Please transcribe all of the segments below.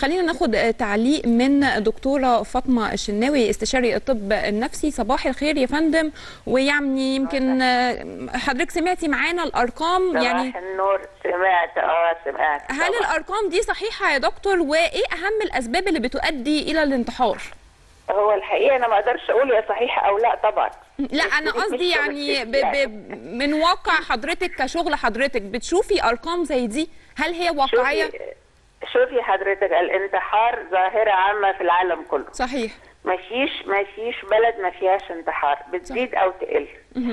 خلينا ناخد آه، تعليق من دكتوره فاطمه الشناوي استشاري الطب النفسي صباح الخير يا فندم ويعني يمكن آه، حضرتك سمعتي معانا الارقام يعني صباح النور سمعت اه سمعت هل طبعاً. الارقام دي صحيحه يا دكتور وايه اهم الاسباب اللي بتؤدي الى الانتحار هو الحقيقه انا ما اقدرش اقول هي صحيحه او لا طبعا لا انا مش- قصدي مش يعني ب يعني. ب من واقع حضرتك كشغل حضرتك بتشوفي ارقام زي دي هل هي واقعيه شوفي شوفي حضرتك الانتحار ظاهره عامه في العالم كله صحيح مفيش مفيش بلد ما فيهاش انتحار بتزيد او تقل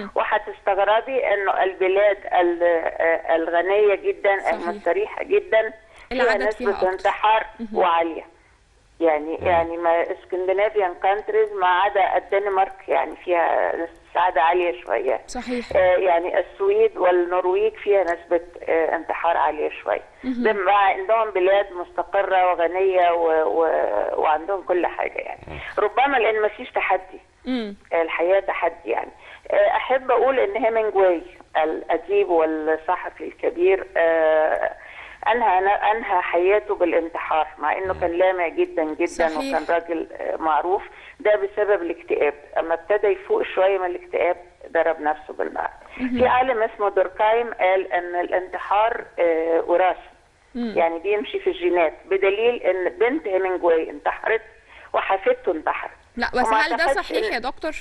وهتستغربي انه البلاد ال- آه، الغنيه جدا صحيح. المستريحه جدا فيها العدد فيها نسبه أكتر. انتحار وعاليه يعني يعني ما اسكندنافيان كانتريز ما عدا الدنمارك يعني فيها سعاده عاليه شويه صحيح آه، يعني السويد والنرويج فيها نسبة آه، انتحار عالية شوية ده مع عندهم بلاد مستقرة وغنية و... و... وعندهم كل حاجة يعني ربما لأن ما فيش تحدي امم الحياة تحدي يعني آه، أحب أقول إن هيمنجواي الأديب والصحفي الكبير آه، أنهى أنهى حياته بالانتحار مع إنه كان لامع جدا جدا صحيح. وكان راجل آه، معروف ده بسبب الاكتئاب أما ابتدى يفوق شوية من الاكتئاب ضرب نفسه بالنار في عالم اسمه دوركايم قال ان الانتحار آه، وراثي يعني بيمشي في الجينات بدليل ان بنت هيمنجواي انتحرت وحفيدته انتحرت لا بس وما هل ده أعتقدش صحيح إن- يا دكتور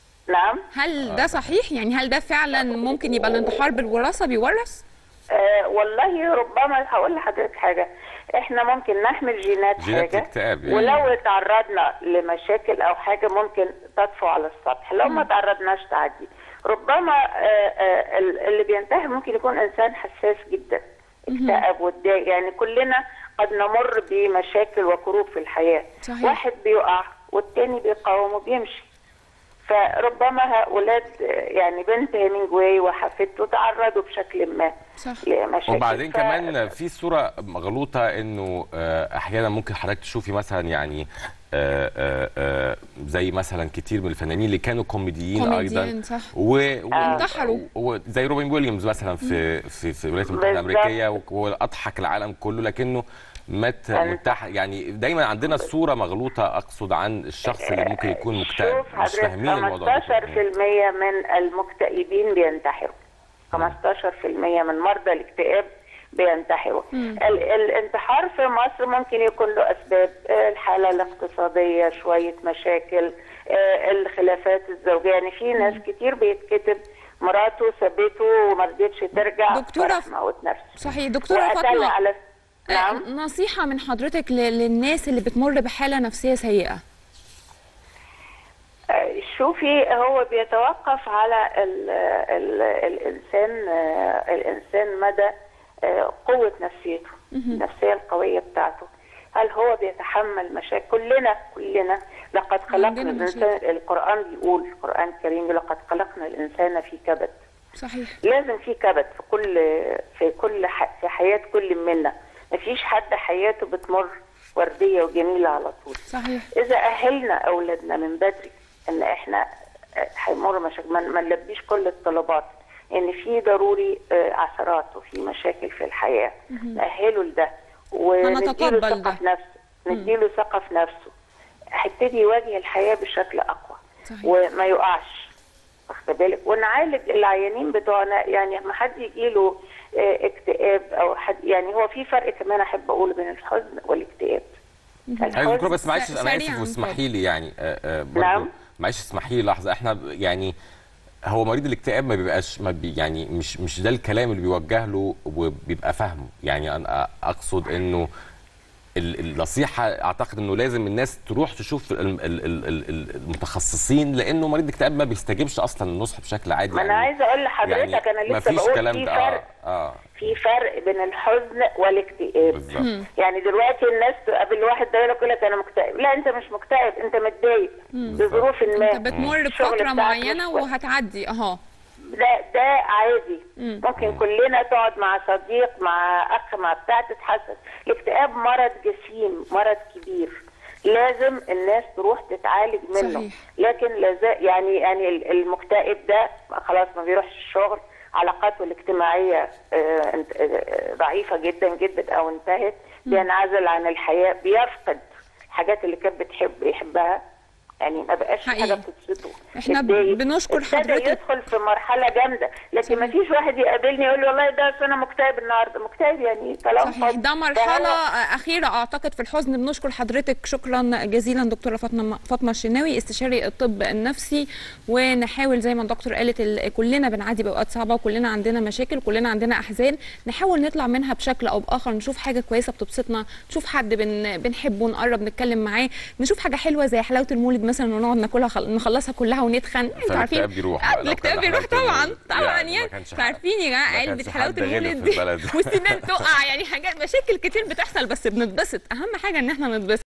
نعم هل ده صحيح يعني هل ده فعلا ممكن يبقى الانتحار بالوراثه بيورث آه والله ربما هقول لحضرتك حاجه احنا ممكن نحمل جينات, جينات حاجه الاكتئاب يعني. ولو تعرضنا لمشاكل او حاجه ممكن تطفو على السطح لو ما تعرضناش تعدي ربما آه آه ال- اللي بينتحر ممكن يكون انسان حساس جدا اكتئب واتضايق يعني كلنا قد نمر بمشاكل وكروب في الحياه صحيح. واحد بيقع والتاني بيقاوم وبيمشي فربما هؤلاء يعني بنت هيمنجواي وحفيدته تعرضوا بشكل ما صح. لمشاكل وبعدين ف- كمان في صوره مغلوطه انه آه، احيانا ممكن حضرتك تشوفي مثلا يعني آه، آه، آه، زي مثلا كتير من الفنانين اللي كانوا كوميديين كوميديين، ايضا صح. و... و... انتحروا. و... زي روبن ويليامز مثلا في في في الولايات المتحده بالظبط. الامريكيه و- واضحك العالم كله لكن مات أنت- منتحر يعني دايما عندنا صوره مغلوطه اقصد عن الشخص اللي ممكن يكون مكتئب شوف مش حضرتك فاهمين الموضوع 15% ده من المكتئبين بينتحروا 15% من مرضى الاكتئاب بينتحروا ال- الانتحار في مصر ممكن يكون له اسباب آه، الحاله الاقتصاديه شويه مشاكل آه، الخلافات الزوجيه يعني في ناس كتير بيتكتب مراته سابته وما رضيتش ترجع دكتورة فراح ف- موت نفسه صحيح دكتوره وقتل فاطمه على آه، نعم نصيحه من حضرتك ل- للناس اللي بتمر بحاله نفسيه سيئه شوفي هو بيتوقف على ال ال الانسان آه، الانسان مدى آه، قوه نفسيته النفسيه القويه بتاعته هل هو بيتحمل مشاكل كلنا كلنا لقد خلقنا عندنا الانسان القران بيقول القران الكريم بيقول لقد خلقنا الانسان في كبد صحيح لازم في كبد في كل في كل ح- في حياه كل منا مفيش حد حياته بتمر ورديه وجميله على طول صحيح اذا اهلنا اولادنا من بدري ان احنا آه، هيمر مشاكل ما ما نلبيش كل الطلبات ان في ضروري آه، عثرات وفي مشاكل في الحياه ناهله لده ونديله هنتقبل ثقه ده. في نفسه نديله ثقه في نفسه هيبتدي يواجه الحياه بشكل اقوى صحيح. وما يقعش واخد بالك ونعالج العيانين بتوعنا يعني لما حد يجي له اكتئاب او حد يعني هو في فرق كمان احب اقوله بين الحزن والاكتئاب ايوه دكتور بس س- معلش انا سريعاً اسف واسمحي لي يعني آه، آه، برضو نعم. معلش اسمحي لي لحظه احنا ب- يعني هو مريض الاكتئاب ما بيبقاش ما بي يعني مش مش ده الكلام اللي بيوجه له وبيبقى فاهمه يعني انا اقصد انه ال- النصيحه اعتقد انه لازم الناس تروح تشوف ال- ال- ال- ال- المتخصصين لانه مريض الاكتئاب ما بيستجيبش اصلا للنصح بشكل عادي ما انا عايزه اقول لحضرتك انا لسه مفيش بقول كلام في ده فرق اه اه في فرق بين الحزن والاكتئاب بالظبط يعني دلوقتي الناس تقابل واحد ده يقول لك انا مكتئب لا انت مش مكتئب انت متضايق بظروف ما انت بتمر الشغل بفتره بتاعك معينه مش كويس. وهتعدي اهو ده ده عادي ممكن كلنا تقعد مع صديق مع اخ مع بتاع تتحسس الاكتئاب مرض جسيم مرض كبير لازم الناس تروح تتعالج منه صحيح. لكن لازا يعني يعني ال- المكتئب ده خلاص ما بيروحش الشغل علاقاته الاجتماعيه آه، انت- آه، ضعيفه جدا جدا او انتهت بينعزل عن الحياه بيفقد الحاجات اللي كانت بتحب يحبها يعني ما بقاش في حاجه حقيقي. بتبسطه إحنا اتضايق. بنشكر ابتدى حضرتك. يدخل في مرحله جامده لكن ما فيش واحد يقابلني يقول لي والله ده أصل انا مكتئب النهارده مكتئب يعني كلام صحيح فاضي. ده مرحلة فهو- أخيرة أعتقد في الحزن بنشكر حضرتك شكرا جزيلا دكتورة فاطمة فاطمة الشناوي استشاري الطب النفسي ونحاول زي ما الدكتور قالت ال- كلنا بنعدي بأوقات صعبة وكلنا عندنا مشاكل كلنا عندنا أحزان نحاول نطلع منها بشكل أو بآخر نشوف حاجة كويسة بتبسطنا نشوف حد بن بنحبه نقرب نتكلم معاه نشوف حاجة حلوة زي حلاوة المولد مثلا ونقعد ناكلها خل... نخلصها كلها ونتخن انتوا عارفين فالاكتئاب بيروح بقى آه، لو الاكتئاب كان بيروح حلاوة طبعا المولد. طبعا يعني ما يعني كانش انتوا عارفين يا جماعة ما علبة كانش حلاوة حد غلب المولد في دي البلد. والسنان تقع يعني حاجات مشاكل كتير بتحصل بس بنتبسط اهم حاجه ان احنا نتبسط